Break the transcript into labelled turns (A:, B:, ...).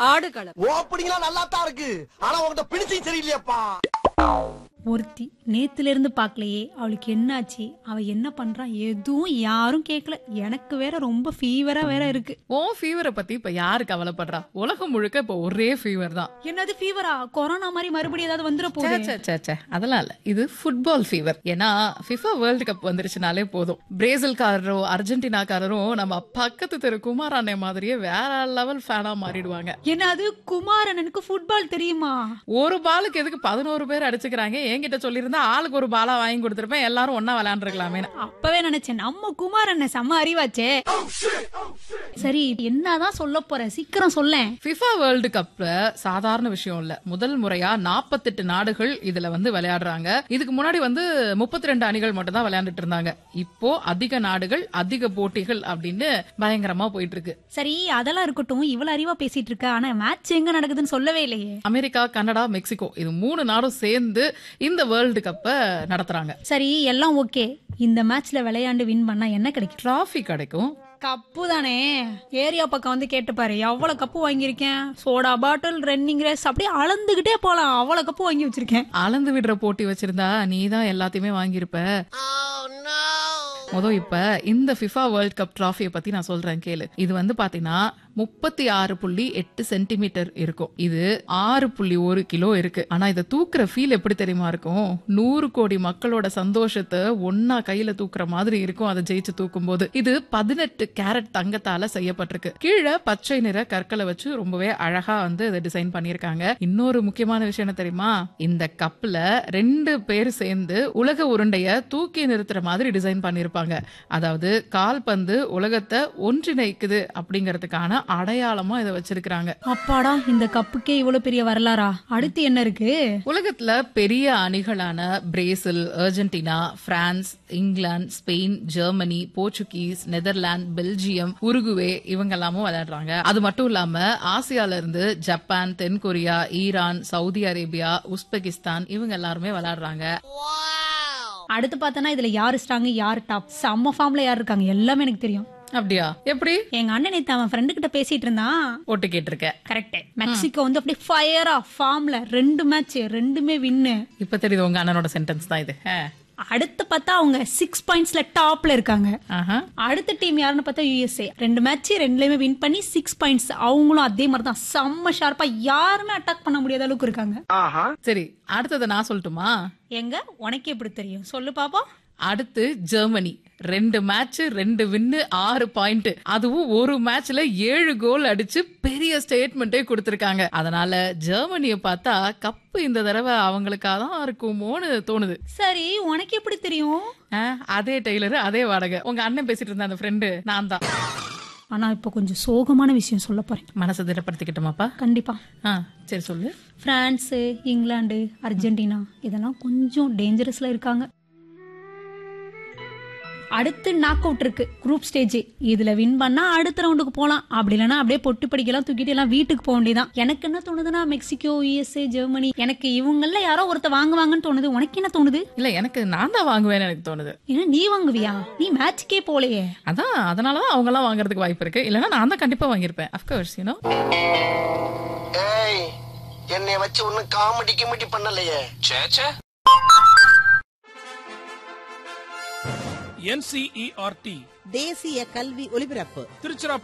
A: ஆடுகளம்
B: ஓப்பனிங்லாம் நல்லா தான் இருக்கு ஆனா உங்ககிட்ட பிடிச்சும் சரியில்லையாப்பா
C: ஒருத்தி நேத்துல இருந்து பார்க்கலையே அவளுக்கு என்னாச்சு அவ என்ன பண்றா எதுவும் யாரும் கேட்கல எனக்கு வேற ரொம்ப ஃபீவரா வேற இருக்கு
D: ஓ ஃபீவரை பத்தி இப்ப யாரு கவலைப்படுறா உலகம் முழுக்க இப்ப ஒரே ஃபீவர் தான்
C: என்னது ஃபீவரா கொரோனா மாதிரி மறுபடியும் ஏதாவது வந்துட
D: ச்சே,
C: போகுது
D: ச்சே, ச்சே, ச்சே. அதெல்லாம் இல்ல இது ஃபுட்பால் ஃபீவர் ஏன்னா ஃபிஃபா வேர்ல்டு கப் வந்துருச்சுனாலே போதும் பிரேசில்காரரோ அர்ஜென்டினாக்காரரும் நம்ம பக்கத்து தெரு குமார் அண்ணன் மாதிரியே வேற லெவல் ஃபேனா மாறிடுவாங்க
C: என்னது குமாரனனுக்கு ஃபுட்பால் தெரியுமா
D: ஒரு பாலுக்கு எதுக்கு பதினோரு பேர் அடிச்சுக்கிறாங்க என்கிட்ட சொல்லியிருந்தா ஆளுக்கு ஒரு பாலா வாங்கி கொடுத்துருப்பேன் எல்லாரும் ஒன்னா விளையாண்டுருக்கலாமே
C: அப்பவே நினைச்சேன் நம்ம குமாரண்ணன் செம்ம அறிவாச்சே சரி என்னதான் சொல்ல போற சீக்கிரம் சொல்லேன்
D: ஃபிஃபா வேர்ல்டு கப்ல சாதாரண விஷயம் இல்ல முதல் முறையா 48 நாடுகள் இதுல வந்து விளையாடுறாங்க இதுக்கு முன்னாடி வந்து 32 அணிகள் மட்டும் தான் விளையாண்டுட்டு இருந்தாங்க இப்போ அதிக நாடுகள் அதிக போட்டிகள் அப்படின்னு பயங்கரமா போயிட்டு இருக்கு
C: சரி அதெல்லாம் இருக்கட்டும் இவ்வளவு அறிவா பேசிட்டு இருக்க ஆனா மேட்ச் எங்க நடக்குதுன்னு சொல்லவே இல்லையே
D: அமெரிக்கா கனடா மெக்சிகோ இது மூணு நாடும் சேர்ந்து இந்த வேர்ல்டு கப்பை நடத்துறாங்க
C: சரி எல்லாம் ஓகே இந்த மேட்ச்ல விளையாண்டு வின் பண்ணா என்ன கிடைக்கும்
D: டிராஃபி கிடைக்கும்
C: கப்பு தானே ஏரியா பக்கம் வந்து கேட்டு பாரு எவ்வளவு கப்பு வாங்கியிருக்கேன் சோடா பாட்டில் ரன்னிங் ரேஸ் அப்படியே அளந்துகிட்டே போலாம் அவ்வளவு கப்பு வாங்கி வச்சிருக்கேன்
D: அளந்து விடுற போட்டி வச்சிருந்தா நீ தான் எல்லாத்தையுமே வாங்கியிருப்ப மொதல் இப்ப இந்த ஃபிஃபா வேர்ல்ட் கப் டிராஃபியை பத்தி நான் சொல்றேன் கேளு இது வந்து பாத்தீங்கன்னா முப்பத்தி ஆறு புள்ளி எட்டு சென்டிமீட்டர் இருக்கும் இது ஆறு புள்ளி ஒரு கிலோ இருக்கு ஆனா இதை தூக்குற ஃபீல் எப்படி தெரியுமா இருக்கும் நூறு கோடி மக்களோட சந்தோஷத்தை ஒன்னா கையில தூக்குற மாதிரி இருக்கும் அதை ஜெயிச்சு தூக்கும் போது இது பதினெட்டு கேரட் தங்கத்தால செய்யப்பட்டிருக்கு கீழே பச்சை நிற கற்களை வச்சு ரொம்பவே அழகா வந்து இதை டிசைன் பண்ணிருக்காங்க இன்னொரு முக்கியமான விஷயம் என்ன தெரியுமா இந்த கப்ல ரெண்டு பேர் சேர்ந்து உலக உருண்டைய தூக்கி நிறுத்துற மாதிரி டிசைன் பண்ணிருப்பாங்க அதாவது கால்பந்து உலகத்தை ஒன்றிணைக்குது அப்படிங்கறதுக்கான அடையாளமா இதை வச்சிருக்காங்க
C: அப்பாடா இந்த கப்புக்கே இவ்வளவு பெரிய வரலாறா அடுத்து என்ன இருக்கு
D: உலகத்துல பெரிய அணிகளான Brazil Argentina France England Spain Germany Portuguese Netherlands Belgium Uruguay இவங்க எல்லாமும் விளையாடுறாங்க அது மட்டும் இல்லாம ஆசியால இருந்து ஜப்பான் தென்கொரியா ஈரான் சவுதி அரேபியா உஸ்பெகிஸ்தான் இவங்க எல்லாருமே விளையாடுறாங்க
C: அடுத்து பார்த்தனா இதுல யாரு ஸ்ட்ராங் யாரு டாப் செம்ம ஃபார்ம்ல யார் இருக்காங்க எல்லாமே எனக்கு தெரியும்
D: அப்படியா எப்படி
C: எங்க அண்ணன் நேத்து அவன் ஃப்ரெண்டு கிட்ட பேசிட்டு இருந்தான்
D: ஓட்டு கேட்டிருக்க
C: கரெக்ட் மெக்சிகோ வந்து அப்படியே ஃபயரா ஃபார்ம்ல ரெண்டு மேட்ச் ரெண்டுமே வின்னு
D: இப்ப தெரியுது உங்க அண்ணனோட சென்டென்ஸ் தான் இது ஆ.
C: அடுத்து பார்த்தா அவங்க சிக்ஸ் பாயிண்ட்ஸ்ல டாப்ல இருக்காங்க
D: ஆஹா.
C: அடுத்த டீம் யாருன்னு பார்த்தா யூஎஸ்ஏ ரெண்டு மேட்ச் ரெண்டுலயுமே வின் பண்ணி சிக்ஸ் பாயிண்ட்ஸ் அவங்களும் அதே மாதிரி தான் செம்ம ஷார்ப்பா யாருமே அட்டாக் பண்ண முடியாத அளவுக்கு இருக்காங்க
D: சரி அடுத்ததை நான் சொல்லட்டுமா
C: எங்க உனக்கு எப்படி தெரியும் சொல்லு பாப்போம்
D: அடுத்து ஜெர்மனி ரெண்டு மேட்ச் ரெண்டு வின்னு ஆறு பாயிண்ட் அதுவும் ஒரு மேட்ச்ல ஏழு கோல் அடிச்சு பெரிய ஸ்டேட்மெண்ட்டே கொடுத்திருக்காங்க அதனால ஜெர்மனிய பார்த்தா கப்பு இந்த தடவை அவங்களுக்காக தான் இருக்குமோன்னு தோணுது
C: சரி உனக்கு எப்படி தெரியும்
D: ஆ, அதே டெய்லர் அதே வாடகை உங்க அண்ணன் பேசிட்டு இருந்த அந்த ஃப்ரெண்டு நான் தான்
C: ஆனா இப்ப கொஞ்சம் சோகமான விஷயம் சொல்ல போறேன்
D: மனசை திடப்படுத்திக்கிட்டோமாப்பா
C: கண்டிப்பா
D: ஆ சரி சொல்லு
C: பிரான்ஸ் இங்கிலாந்து அர்ஜென்டினா இதெல்லாம் கொஞ்சம் டேஞ்சரஸ்ல இருக்காங்க அடுத்து நாக் அவுட் இருக்கு குரூப் ஸ்டேஜ் இதுல வின் பண்ணா அடுத்த ரவுண்டுக்கு போலாம் அப்படி இல்லைன்னா அப்படியே பொட்டு படிக்கலாம் தூக்கிட்டு எல்லாம் வீட்டுக்கு போக வேண்டியதான் எனக்கு என்ன தோணுதுன்னா மெக்சிகோ யுஎஸ்ஏ ஜெர்மனி எனக்கு இவங்கள யாரோ ஒருத்த வாங்குவாங்கன்னு தோணுது உனக்கு என்ன தோணுது
D: இல்ல எனக்கு நான் தான் வாங்குவேன்னு எனக்கு தோணுது
C: ஏன்னா நீ வாங்குவியா நீ மேட்ச்க்கே போலையே
D: அதான் அதனாலதான் அவங்க எல்லாம் வாங்குறதுக்கு வாய்ப்பு இருக்கு இல்லைன்னா நான் தான் கண்டிப்பா வாங்கியிருப்பேன் அப்கோர்ஸ் யூனோ
B: ஏய் என்னைய வச்சு ஒன்னும் காமெடி கிமெடி பண்ணலையே
E: என்சிஇஆர்டி
F: தேசிய கல்வி ஒலிபரப்பு
E: திருச்சிராப்பள்ளி